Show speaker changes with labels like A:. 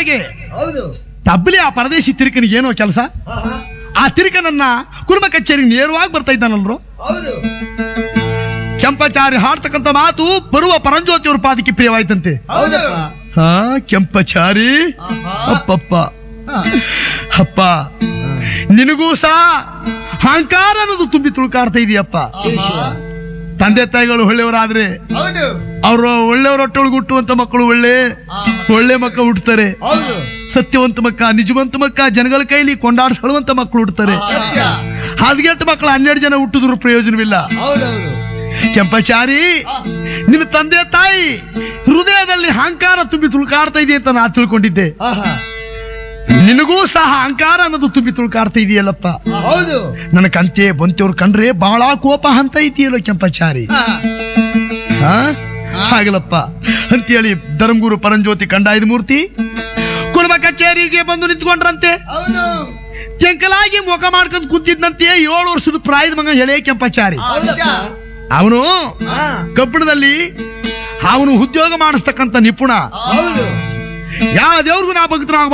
A: ಒಳಗೆ
B: ಹೌದು
A: ತಬ್ಬಲಿ ಆ ಪರದೇಶಿ ತಿರುಕನಿಗೆ ಏನೋ ಕೆಲಸ ಆ ತಿರುಕನನ್ನ ಕುರುಮ ಕಚೇರಿಗೆ ನೇರವಾಗಿ ಬರ್ತಾ ಇದ್ದಾನಲ್ರು
B: ಹೌದು
A: ಕೆಂಪಚಾರಿ ಹಾಡ್ತಕ್ಕಂಥ ಮಾತು ಬರುವ ಪರಂಜ್ಯೋತಿ ಅವ್ರ ಪಾದಕ್ಕೆ ಪ್ರಿಯವಾಯ್ತಂತೆ
B: ಹೌದಪ್ಪ
A: ಹಾ ಕೆಂಪಚಾರಿ
B: ಆಹಾ.
A: ಅಪ್ಪಪ್ಪ
B: ಹಾ.
A: ಅಪ್ಪ ನಿನಗೂ ಸಹ ಅಹಂಕಾರ ಅನ್ನೋದು ತುಂಬಿ ತುಳುಕಾಡ್ತಾ ಇದೆಯಪ್ಪ
B: ಆಹಾ.
A: ತಂದೆ ತಾಯಿಗಳು ಒಳ್ಳೆಯವರಾದ್ರೆ
B: ಹೌದು
A: ಅವರು ಒಳ್ಳೆಯವರೊಟ್ಟೊಳಗೆ ಹುಟ್ಟುವಂತ ಮಕ್ಕಳು ಒಳ್ಳೆ
B: ಆಹಾ.
A: ಒಳ್ಳೆ ಮಕ್ಕಳು ಹುಟ್ಟುತ್ತಾರೆ
B: ಹೌದು
A: ಸತ್ಯವಂತ ಮಕ್ಕ ನಿಜವಂತ ಮಕ್ಕ ಜನಗಳ ಕೈಲಿ ಕೊಂಡಾಡಿಸಳುವಂತ ಮಕ್ಕಳು ಹುಟ್ಟುತ್ತಾರೆ
B: ಸತ್ಯ
A: ಹದ್ಗೆಟ್ಟ ಮಕ್ಕಳು ಹನ್ನೆರಡು ಜನ ಹುಟ್ಟಿದ್ರು ಪ್ರಯೋಜನವಿಲ್ಲ
B: ಹೌದೌದು
A: ಕೆಂಪಚಾರಿ ನಿನ್ನ ತಂದೆ ತಾಯಿ ಹೃದಯದಲ್ಲಿ ಅಹಂಕಾರ ತುಂಬಿ ತುಳುಕಾಡ್ತಾ ಇದೆ ಅಂತ ನಾ ತಿಳ್ಕೊಂಡಿದ್ದೆ
B: ಆಹಾ.
A: ನಿನಗೂ ಸಹ ಅಹಂಕಾರ ಅನ್ನೋದು ತುಂಬಿ ತುಳುಕಾಡ್ತಾ ಇದೆಯಲ್ಲಪ್ಪ
B: ಹೌದು
A: ನನ್ನ ಕಂತೆ ಬಂತೆಯವ್ರು ಕಂಡ್ರೆ ಬಹಳ ಕೋಪ ಅಂತ ಇದೆಯಲ್ಲೋ ಕೆಂಪಚಾರಿ
B: ಆಹಾ.
A: ಹಾ ಹಾಗಲಪ್ಪ ಅಂತೇಳಿ ಧರ್ಮಗುರು ಪರಂಜ್ಯೋತಿ ಕಂಡಾಯದ ಮೂರ್ತಿ ಕುರುಬ ಕಚೇರಿಗೆ ಬಂದು ನಿಂತ್ಕೊಂಡ್ರಂತೆ
B: ಹೌದು
A: ತೆಂಕಲಾಗಿ ಮುಖ ಮಾಡ್ಕೊಂಡು ಕೂತಿದ್ದಂತೆ ಏಳು ವರ್ಷದ ಪ್ರಾಯದ ಮಗ ಎಳೆ ಕೆಂಪಚಾರಿ
B: ಹೌದಪ್ಪ
A: ಅವನು
B: ಹಾ.
A: ಕಬ್ಬಿಣದಲ್ಲಿ ಅವನು ಉದ್ಯೋಗ ಮಾಡಿಸ್ತಕ್ಕಂಥ ನಿಪುಣ
B: ಹೌದು
A: ಯಾವ ದೇವ್ರಿಗೂ ನಾ ಭಕ್ತನಾಗ